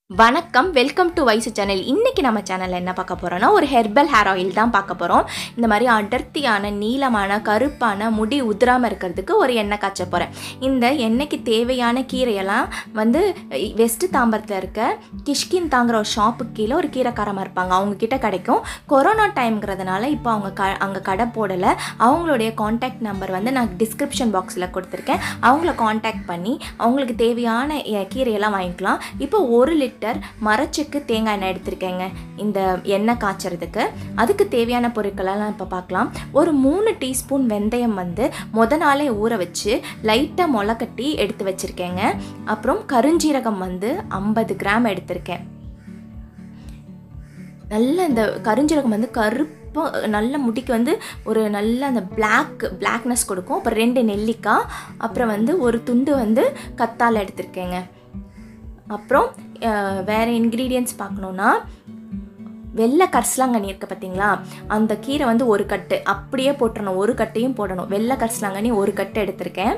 வணக்கம் welcome to வைசு channel இன்றைக்கி நம்ம சேனலில் என்ன பார்க்க போகிறோன்னா ஒரு ஹெர்பல் ஹேர் ஆயில் தான் பார்க்க போகிறோம் இந்த மாதிரி அடர்த்தியான நீளமான கருப்பான முடி உதிராமல் இருக்கிறதுக்கு ஒரு எண்ணெய் காய்ச்ச போகிறேன் இந்த எண்ணெய்க்கு தேவையான கீரையெல்லாம் வந்து வெஸ்ட் தாம்பரத்தில் இருக்க கிஷ்கின் தாங்கிற ஒரு ஷாப்புக்கு கீழே ஒரு கீரைக்காரமாக இருப்பாங்க அவங்க கிட்ட கிடைக்கும் கொரோனா டைம்ங்கிறதுனால இப்போ அவங்க க அங்கே கடை போடலை அவங்களுடைய காண்டாக்ட் நம்பர் வந்து நான் டிஸ்கிரிப்ஷன் பாக்ஸில் கொடுத்துருக்கேன் அவங்கள காண்டாக்ட் பண்ணி அவங்களுக்கு தேவையான எ- கீரையெல்லாம் வாங்கிக்கலாம் இப்போ ஒரு லிட்டர் மரச்செக்கு தேங்காய் எண்ணெய் எடுத்திருக்கேங்க இந்த எண்ணெய் காய்ச்சறதுக்கு அதுக்கு தேவையான பொருட்களெல்லாம் இப்போ பார்க்கலாம் ஒரு மூணு டீஸ்பூன் வெந்தயம் வந்து முத நாளே ஊற வச்சு லைட்டாக முளைக்கட்டி எடுத்து வச்சுருக்கேங்க அப்புறம் கருஞ்சீரகம் வந்து ஐம்பது கிராம் எடுத்திருக்கேன் நல்ல இந்த கருஞ்சீரகம் வந்து கருப்பு நல்ல முடிக்கு வந்து ஒரு நல்ல அந்த பிளாக் பிளாக்னஸ் கொடுக்கும் அப்புறம் ரெண்டு நெல்லிக்காய் அப்புறம் வந்து ஒரு துண்டு வந்து கத்தாழை எடுத்திருக்கேங்க அப்புறம் அஹ், வேற இன்க்ரீடியன்ட்ஸ் பார்க்கணுன்னா வெள்ளை கரிசலாங்கண்ணி இருக்குது பார்த்தீங்களா அந்த கீரை வந்து ஒரு கட்டு அப்படியே போட்டுறணும் ஒரு கட்டையும் போடணும் வெள்ளை கரிசலாங்கண்ணி ஒரு கட்டு எடுத்திருக்கேன்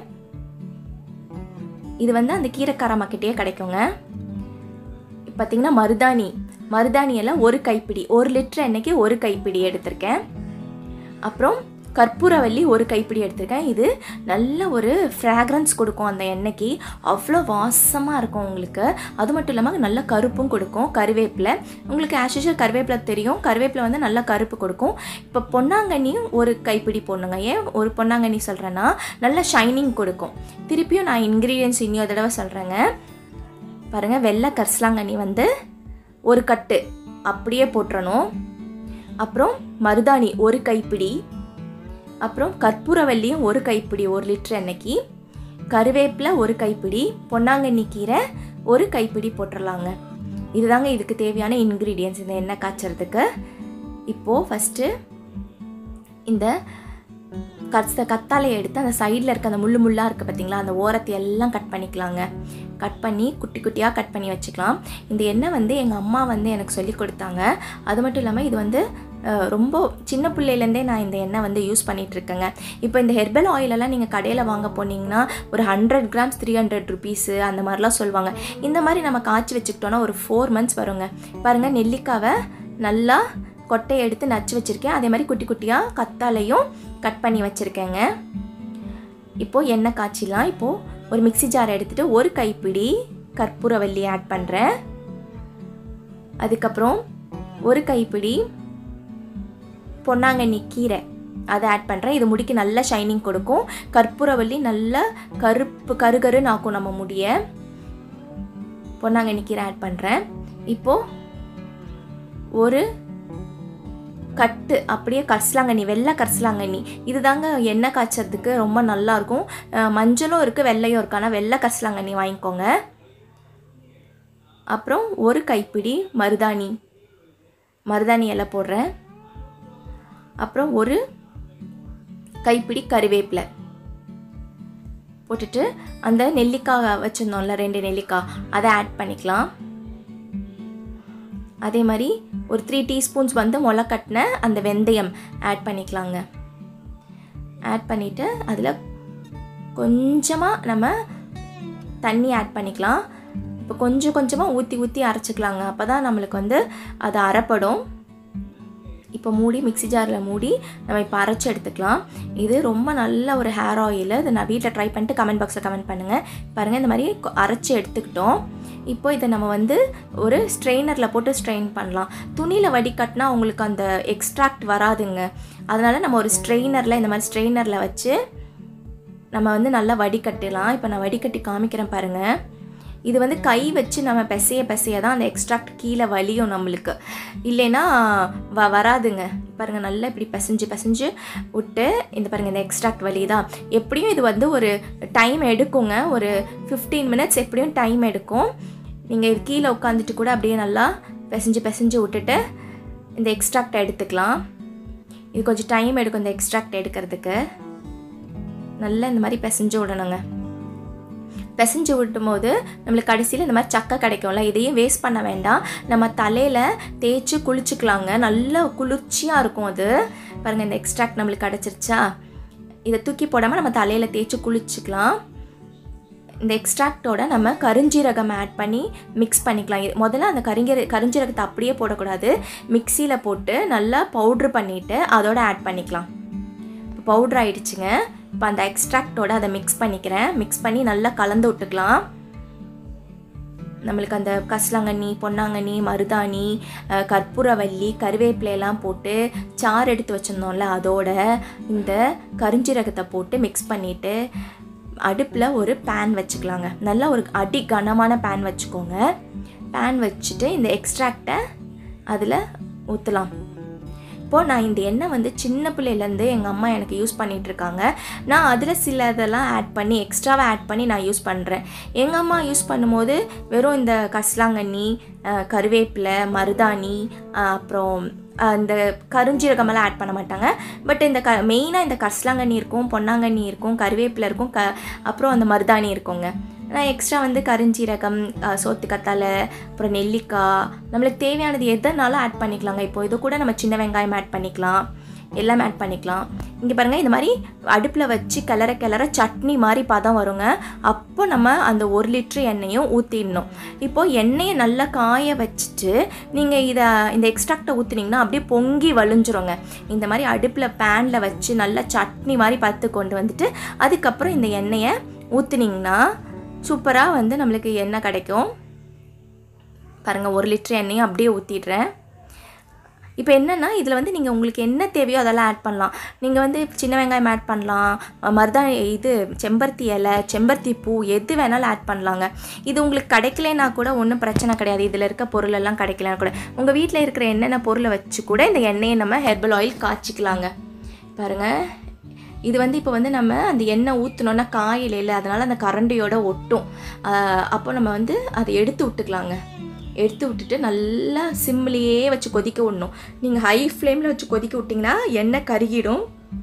இது வந்து அந்த கீரைக்காரம்மாக்கிட்டே கிடைக்குங்க பார்த்தீங்கன்னா மருதாணி மருதாணி எல்லாம் ஒரு கைப்பிடி ஒரு லிட்டர் எண்ணெய்க்கு ஒரு கைப்பிடி எடுத்திருக்கேன் அப்புறம் கற்பூரவல்லி ஒரு கைப்பிடி எடுத்திருக்கேன் இது நல்ல ஒரு ஃப்ராக்ரன்ஸ் கொடுக்கும் அந்த எண்ணெய்க்கு அவ்வளோ வாசமாக இருக்கும் உங்களுக்கு அது மட்டும் இல்லாமல் நல்ல கருப்பும் கொடுக்கும் கருவேப்பிலை உங்களுக்கு ஆஸ் யூஷுவல் கருவேப்பிலை தெரியும் கருவேப்பிலை வந்து நல்ல கருப்பு கொடுக்கும் இப்போ பொன்னாங்கண்ணியும் ஒரு கைப்பிடி போடணுங்க ஏன் ஒரு பொன்னாங்கண்ணி சொல்கிறேன்னா நல்ல ஷைனிங் கொடுக்கும் திருப்பியும் நான் இன்க்ரீடியன்ஸ் இன்னொரு தடவை சொல்கிறேங்க பாருங்கள் வெள்ளை கரிசலாங்கண்ணி வந்து ஒரு கட்டு அப்படியே போட்டுறணும் அப்புறம் மருதாணி ஒரு கைப்பிடி அப்புறம் கற்பூரவல்லியும் ஒரு கைப்பிடி ஒரு லிட்டர் எண்ணெய்க்கு கருவேப்பிலை ஒரு கைப்பிடி பொன்னாங்கண்ணி கீரை ஒரு கைப்பிடி போட்டுடலாங்க இதுதாங்க இதுக்கு தேவையான இன்க்ரீடியன்ஸ் இந்த எண்ணெய் காய்ச்சறதுக்கு இப்போது ஃபஸ்ட்டு இந்த கத்த கத்தாழையை எடுத்து அந்த சைடில் இருக்க அந்த முள்ளு முள்ளாக இருக்குது பார்த்தீங்களா அந்த ஓரத்தை எல்லாம் கட் பண்ணிக்கலாங்க கட் பண்ணி குட்டி குட்டியாக கட் பண்ணி வச்சுக்கலாம் இந்த எண்ணெய் வந்து எங்கள் அம்மா வந்து எனக்கு சொல்லி கொடுத்தாங்க அது மட்டும் இல்லாமல் இது வந்து அஹ், ரொம்ப சின்ன பிள்ளையிலேருந்தே நான் இந்த எண்ணெய் வந்து யூஸ் பண்ணிகிட்ருக்கேங்க இப்போ இந்த ஹெர்பல் ஆயிலெல்லாம் நீங்கள் கடையில் வாங்க போனீங்கன்னா ஒரு hundred grams three hundred rupees அந்த மாதிரிலாம் சொல்லுவாங்க இந்த மாதிரி நம்ம காய்ச்சி வச்சுக்கிட்டோன்னா ஒரு ஃபோர் மந்த்ஸ் வருங்க பாருங்கள் நெல்லிக்காவை நல்லா கொட்டையை எடுத்து நச்சு வச்சுருக்கேன் அதே மாதிரி குட்டி குட்டியாக கத்தாழையும் கட் பண்ணி வச்சுருக்கேங்க இப்போது எண்ணெய் காய்ச்சிலாம் இப்போது ஒரு மிக்ஸி ஜார் எடுத்துகிட்டு ஒரு கைப்பிடி கற்பூரவல்லி ஆட் பண்ணுறேன் அதுக்கப்புறம் ஒரு கைப்பிடி பொன்னாங்கண்ணி கீரை அதை ஆட் பண்ணுறேன் இது முடிக்கு நல்ல ஷைனிங் கொடுக்கும் கற்பூரவல்லி நல்ல கருப்பு கருகருன்னு ஆக்கும் நம்ம முடிய பொன்னாங்கண்ணி கீரை ஆட் பண்ணுறேன் இப்போது ஒரு கட்டு அப்படியே கரிசலாங்கண்ணி வெள்ளை கரிசலாங்கண்ணி இதுதாங்க எண்ணெய் காய்ச்சறதுக்கு ரொம்ப நல்லாயிருக்கும் அஹ் மஞ்சளும் இருக்குது வெள்ளையும் இருக்குது ஆனால் வெள்ளை கரிசலாங்கண்ணி வாங்கிக்கோங்க அப்புறம் ஒரு கைப்பிடி மருதாணி மருதாணி இலை போடுறேன் அப்புறம் ஒரு கைப்பிடி கருவேப்பிலை போட்டுட்டு அந்த நெல்லிக்காய் வச்சுருந்தோம்ல ரெண்டு நெல்லிக்காய் அதை ஆட் பண்ணிக்கலாம் அதே மாதிரி ஒரு த்ரீ டீஸ்பூன்ஸ் வந்து முளை கட்டின அந்த வெந்தயம் ஆட் பண்ணிக்கலாங்க ஆட் பண்ணிவிட்டு அதில் கொஞ்சமாக நம்ம தண்ணி ஆட் பண்ணிக்கலாம் இப்போ கொஞ்சம் கொஞ்சமாக ஊற்றி ஊற்றி அரைச்சிக்கலாங்க அப்போ தான் நம்மளுக்கு வந்து அது அரைப்படும் இப்போ மூடி மிக்ஸி ஜாரில் மூடி நம்ம இப்போ அரைச்சி எடுத்துக்கலாம் இது ரொம்ப நல்ல ஒரு ஹேர் ஆயில் இதை நான் வீட்டில் ட்ரை பண்ணிட்டு கமெண்ட் பாக்ஸில் கமெண்ட் பண்ணுங்கள் பாருங்கள் இந்த மாதிரி கொ- அரைச்சி எடுத்துக்கிட்டோம் இப்போ இதை நம்ம வந்து ஒரு ஸ்ட்ரெயினரில் போட்டு ஸ்ட்ரெயின் பண்ணலாம் துணியில் வடிகட்டினா உங்களுக்கு அந்த எக்ஸ்ட்ராக்ட் வராதுங்க அதனால் நம்ம ஒரு ஸ்ட்ரெயினரில் இந்த மாதிரி ஸ்ட்ரெயினரில் வச்சு நம்ம வந்து நல்லா வடிகட்டலாம் இப்போ நான் வடிகட்டி காமிக்கிறேன் பாருங்கள் இது வந்து கை வச்சு நம்ம பிசைய பிசைய தான் அந்த எக்ஸ்ட்ராக்ட் கீழே வலியும் நம்மளுக்கு இல்லைன்னா வ வராதுங்க பாருங்கள் நல்லா இப்படி பிசைஞ்சு பிசைஞ்சு விட்டு இந்த பாருங்கள் இந்த எக்ஸ்ட்ராக்ட் வலி தான் எப்படியும் இது வந்து ஒரு டைம் எடுக்குங்க ஒரு ஃபிஃப்டீன் மினிட்ஸ் எப்படியும் டைம் எடுக்கும் நீங்கள் இது கீழே உட்காந்துட்டு கூட அப்படியே நல்லா பிசைஞ்சு பிசைஞ்சு விட்டுட்டு இந்த எக்ஸ்ட்ராக்ட் எடுத்துக்கலாம் இது கொஞ்சம் டைம் எடுக்கும் இந்த எக்ஸ்ட்ராக்ட் எடுக்கிறதுக்கு நல்லா இந்த மாதிரி பிசைஞ்சு விடணுங்க பிசைஞ்சு விட்டும் போது நம்மளுக்கு கடைசியில் இந்த மாதிரி சக்கை கிடைக்கும்ல இதையும் வேஸ்ட் பண்ண வேண்டாம் நம்ம தலையில் தேய்ச்சி குளிச்சுக்கலாங்க நல்ல குளிர்ச்சியாக இருக்கும் அது பாருங்கள் இந்த எக்ஸ்ட்ராக்ட் நம்மளுக்கு கிடச்சிருச்சா இதை தூக்கி போடாமல் நம்ம தலையில் தேய்ச்சி குளிச்சுக்கலாம் இந்த எக்ஸ்ட்ராக்டோட நம்ம கருஞ்சீரகம் ஆட் பண்ணி மிக்ஸ் பண்ணிக்கலாம் இது- முதல்ல அந்த கரிஞ்சீர கருஞ்சீரகத்தை அப்படியே போடக்கூடாது மிக்சியில் போட்டு நல்லா பவுட்ரு பண்ணிவிட்டு அதோட ஆட் பண்ணிக்கலாம் இப்போ பவுட்ரு ஆயிடுச்சுங்க இப்போ அந்த எக்ஸ்ட்ராக்டோட அதை மிக்ஸ் பண்ணிக்கிறேன் மிக்ஸ் பண்ணி நல்லா கலந்து விட்டுக்கலாம் நம்மளுக்கு அந்த கசலாங்கண்ணி பொன்னாங்கண்ணி மருதாணி அஹ், கற்பூரவல்லி கருவேப்பிலையெல்லாம் போட்டு சாறு எடுத்து வச்சுருந்தோம்ல அதோட இந்த கருஞ்சீரகத்தை போட்டு மிக்ஸ் பண்ணிவிட்டு அடுப்பில் ஒரு பேன் வச்சுக்கலாங்க நல்லா ஒரு அடி கனமான பேன் வச்சுக்கோங்க பேன் வச்சுட்டு இந்த எக்ஸ்ட்ராக்டை அதில் ஊற்றலாம் இப்போது நான் இந்த எண்ணெய் வந்து சின்ன பிள்ளையிலேருந்து எங்கள் அம்மா எனக்கு யூஸ் பண்ணிட்டு இருக்காங்க நான் அதில் சில இதெல்லாம் ஆட் பண்ணி எக்ஸ்ட்ராவாக ஆட் பண்ணி நான் யூஸ் பண்ணுறேன் எங்கள் அம்மா யூஸ் பண்ணும்போது வெறும் இந்த கசலாங்கண்ணி அஹ், கருவேப்பிலை மருதாணி அஹ், அப்புறம் அஹ், இந்த கருஞ்சீரகமெல்லாம் ஆட் பண்ண மாட்டாங்க பட் இந்த க மெயினாக இந்த கசலாங்கண்ணி இருக்கும் பொன்னாங்கண்ணி இருக்கும் கருவேப்பிலை இருக்கும் க அப்புறம் அந்த மருதாணி இருக்குங்க நான் எக்ஸ்ட்ரா வந்து கருஞ்சீரகம் அஹ், சோத்துக்கத்தாழை அப்புறம் நெல்லிக்காய் நம்மளுக்கு தேவையானது எதனாலும் ஆட் பண்ணிக்கலாங்க இப்போ இது கூட நம்ம சின்ன வெங்காயம் ஆட் பண்ணிக்கலாம் எல்லாம் ஆட் பண்ணிக்கலாம் இங்கே பாருங்கள் இந்த மாதிரி அடுப்பில் வச்சு கிளற கிளற சட்னி மாதிரி பதம் வருங்க அப்போ நம்ம அந்த ஒரு லிட்ரு எண்ணெயும் ஊற்றிடணும் இப்போது எண்ணெயை நல்லா காய வச்சுட்டு நீங்கள் இதை இந்த எக்ஸ்ட்ராக்டை ஊற்றுனீங்கன்னா அப்படியே பொங்கி வழிஞ்சிருங்க இந்த மாதிரி அடுப்பில் பேனில் வச்சு நல்லா சட்னி மாதிரி பார்த்து கொண்டு வந்துட்டு அதுக்கப்புறம் இந்த எண்ணெயை ஊற்றுனீங்கன்னா சூப்பராக வந்து நம்மளுக்கு எண்ணெய் கிடைக்கும் பாருங்கள் ஒரு லிட்டர் எண்ணெயும் அப்படியே ஊற்றிடுறேன் இப்போ என்னென்னா இதில் வந்து நீங்கள் உங்களுக்கு என்ன தேவையோ அதெல்லாம் ஆட் பண்ணலாம் நீங்கள் வந்து சின்ன வெங்காயம் ஆட் பண்ணலாம் மருதாணி இது செம்பருத்தி இலை செம்பருத்தி பூ எது வேணாலும் ஆட் பண்ணலாங்க இது உங்களுக்கு கிடைக்கலனா கூட ஒன்றும் பிரச்சனை கிடையாது இதில் இருக்க பொருளெல்லாம் கிடைக்கலனா கூட உங்கள் வீட்டில் இருக்கிற என்னென்ன பொருளை வச்சு கூட இந்த எண்ணெயை நம்ம ஹெர்பல் ஆயில் காய்ச்சிக்கலாங்க பாருங்கள் இது வந்து இப்போ வந்து நம்ம அந்த எண்ணெய் ஊற்றினோன்னா காயில் இல்லை அதனால் அந்த கரண்டியோட ஒட்டும் ஆஹ் அப்போ நம்ம வந்து அதை எடுத்து விட்டுக்கலாங்க எடுத்து விட்டுட்டு நல்லா சிம்லேயே வச்சு கொதிக்க விடணும் நீங்கள் ஹை ஃப்ளேமில் வச்சு கொதிக்க விட்டிங்கன்னா எண்ணெய் கருகிடும்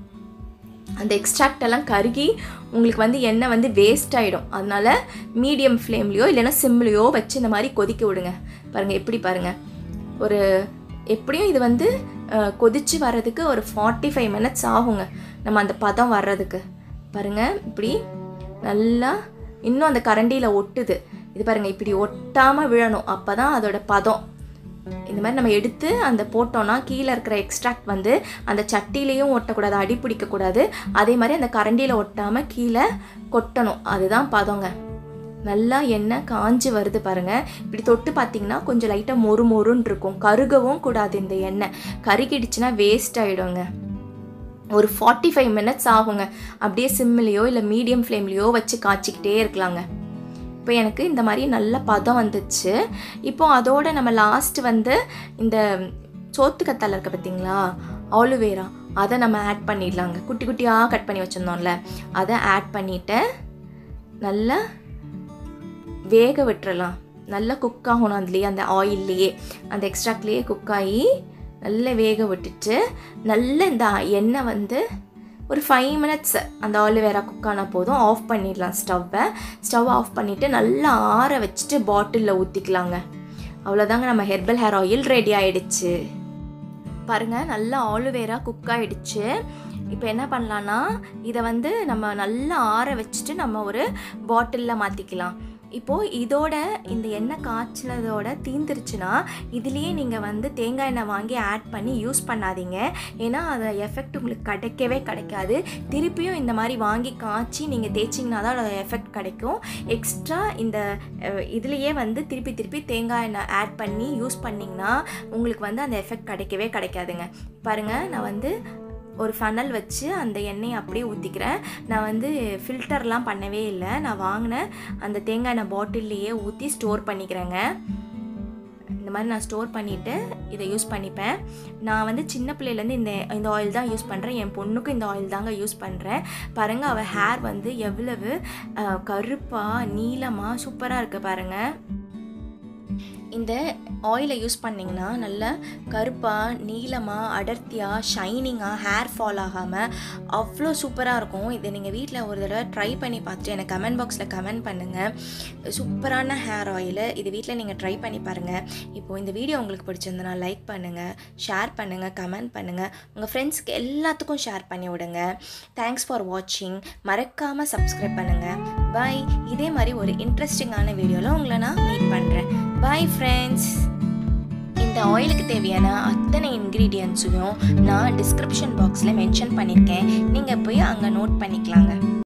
அந்த எக்ஸ்ட்ராக்ட் எல்லாம் கருகி உங்களுக்கு வந்து எண்ணெய் வந்து வேஸ்ட் ஆகிடும் அதனால மீடியம் ஃப்ளேம்லேயோ இல்லைன்னா சிம்லேயோ வச்சு இந்த மாதிரி கொதிக்க விடுங்க பாருங்கள் எப்படி பாருங்கள் ஒரு எப்படியும் இது வந்து அஹ், கொதிச்சு வர்றதுக்கு ஒரு ஃபார்ட்டி ஃபைவ் மினிட்ஸ் ஆகுங்க நம்ம அந்த பதம் வர்றதுக்கு பாருங்கள் இப்படி நல்லா இன்னும் அந்த கரண்டியில் ஒட்டுது இது பாருங்கள் இப்படி ஒட்டாமல் விழணும் அப்போ தான் அதோட பதம் இந்த மாதிரி நம்ம எடுத்து அந்த போட்டோன்னா கீழே இருக்கிற எக்ஸ்ட்ராக்ட் வந்து அந்த சட்டிலையும் ஒட்டக்கூடாது அடி பிடிக்கக்கூடாது அதே மாதிரி அந்த கரண்டியில் ஒட்டாமல் கீழே கொட்டணும் அதுதான் பதங்க நல்லா எண்ணெய் காஞ்சி வருது பாருங்க இப்படி தொட்டு பார்த்தீங்கன்னா கொஞ்சம் லைட்டாக மொறு மொறுன்னு இருக்கும் கருகவும் கூடாது இந்த எண்ணெய் கருகிடுச்சுன்னா வேஸ்ட் ஆகிடுங்க ஒரு ஃபார்ட்டி ஃபைவ் மினிட்ஸ் ஆகுங்க அப்படியே சிம்மிலையோ இல்லை மீடியம் ஃப்ளேம்லேயோ வச்சு காய்ச்சிக்கிட்டே இருக்கலாங்க இப்போ எனக்கு இந்த மாதிரி நல்ல பதம் வந்துச்சு இப்போ அதோட நம்ம லாஸ்ட் வந்து இந்த சோத்துக்கத்தாழை இருக்க பார்த்தீங்களா ஆலுவேரா அதை நம்ம ஆட் பண்ணிடலாங்க குட்டி குட்டியாக கட் பண்ணி வச்சுருந்தோம்ல அதை ஆட் பண்ணிவிட்டு நல்லா வேக விட்டுறலாம் நல்லா குக் ஆகணும் அதுலேயே அந்த ஆயில்லையே அந்த எக்ஸ்ட்ராக்ட்லேயே குக் ஆகி நல்லா வேக விட்டுட்டு நல்ல இந்த எண்ணெய் வந்து ஒரு ஃபைவ் மினிட்ஸ் அந்த ஆலிவேரா குக் ஆனால் போதும் ஆஃப் பண்ணிடலாம் ஸ்டவ்வை ஸ்டவ் ஆஃப் பண்ணிவிட்டு நல்லா ஆற வச்சுட்டு பாட்டிலில் ஊற்றிக்கலாங்க அவ்வளோதாங்க நம்ம ஹெர்பல் ஹேர் ஆயில் ரெடி ஆயிடுச்சு பாருங்கள் நல்லா ஆலுவேரா குக் ஆயிடுச்சு இப்போ என்ன பண்ணலான்னா இதை வந்து நம்ம நல்லா ஆற வச்சுட்டு நம்ம ஒரு பாட்டிலில் மாற்றிக்கலாம் இப்போது இதோட இந்த எண்ணெய் காய்ச்சினதோட தீந்துருச்சுன்னா இதுலேயே நீங்கள் வந்து தேங்காய் எண்ணெய் வாங்கி ஆட் பண்ணி யூஸ் பண்ணாதீங்க ஏன்னா அது எஃபெக்ட் உங்களுக்கு கிடைக்கவே கிடைக்காது திருப்பியும் இந்த மாதிரி வாங்கி காய்ச்சி நீங்கள் தேய்ச்சிங்கன்னா தான் அதோட எஃபெக்ட் கிடைக்கும் எக்ஸ்ட்ரா இந்த அஹ், இதுலேயே வந்து திருப்பி திருப்பி தேங்காய் எண்ணெய் ஆட் பண்ணி யூஸ் பண்ணிங்கன்னா உங்களுக்கு வந்து அந்த எஃபெக்ட் கிடைக்கவே கிடைக்காதுங்க பாருங்கள் நான் வந்து ஒரு ஃபனல் வச்சு அந்த எண்ணெயை அப்படியே ஊற்றிக்கிறேன் நான் வந்து ஃபில்டர்லாம் பண்ணவே இல்லை நான் வாங்கின அந்த தேங்காய் எண்ணெய் பாட்டில்லையே ஊற்றி ஸ்டோர் பண்ணிக்கிறேங்க இந்த மாதிரி நான் ஸ்டோர் பண்ணிவிட்டு இதை யூஸ் பண்ணிப்பேன் நான் வந்து சின்ன பிள்ளையிலேருந்து இந்த இந்த ஆயில் தான் யூஸ் பண்ணுறேன் என் பொண்ணுக்கும் இந்த ஆயில் தாங்க யூஸ் பண்ணுறேன் பாருங்கள் அவள் ஹேர் வந்து எவ்வளவு கருப்பாக நீளமாக சூப்பராக இருக்குது பாருங்கள் இந்த ஆயிலை யூஸ் பண்ணிங்கன்னா நல்லா கருப்பாக நீளமாக அடர்த்தியாக ஷைனிங்காக ஹேர் ஃபால் ஆகாமல் அவ்வளோ சூப்பராக இருக்கும் இதை நீங்கள் வீட்டில் ஒரு தடவை ட்ரை பண்ணி பார்த்துட்டு எனக்கு கமெண்ட் பாக்ஸில் கமெண்ட் பண்ணுங்கள் சூப்பரான ஹேர் ஆயிலு இது வீட்டில் நீங்கள் ட்ரை பண்ணி பாருங்கள் இப்போது இந்த வீடியோ உங்களுக்கு பிடிச்சிருந்தனா லைக் பண்ணுங்கள் ஷேர் பண்ணுங்கள் கமெண்ட் பண்ணுங்கள் உங்கள் ஃப்ரெண்ட்ஸ்க்கு எல்லாத்துக்கும் ஷேர் பண்ணி விடுங்க தேங்க்ஸ் ஃபார் வாட்சிங் மறக்காமல் சப்ஸ்கிரைப் பண்ணுங்கள் பாய் இதே மாதிரி ஒரு இன்ட்ரெஸ்டிங்கான வீடியோவில் உங்களை நான் மீட் பண்ணுறேன் பாய் ஃப்ரெண்ட்ஸ் இந்த ஆயிலுக்கு தேவையான அத்தனை இன்க்ரீடியன்ஸையும் நான் டிஸ்கிரிப்ஷன் பாக்ஸில் மென்ஷன் பண்ணியிருக்கேன் நீங்கள் போய் அங்கே நோட் பண்ணிக்கலாங்க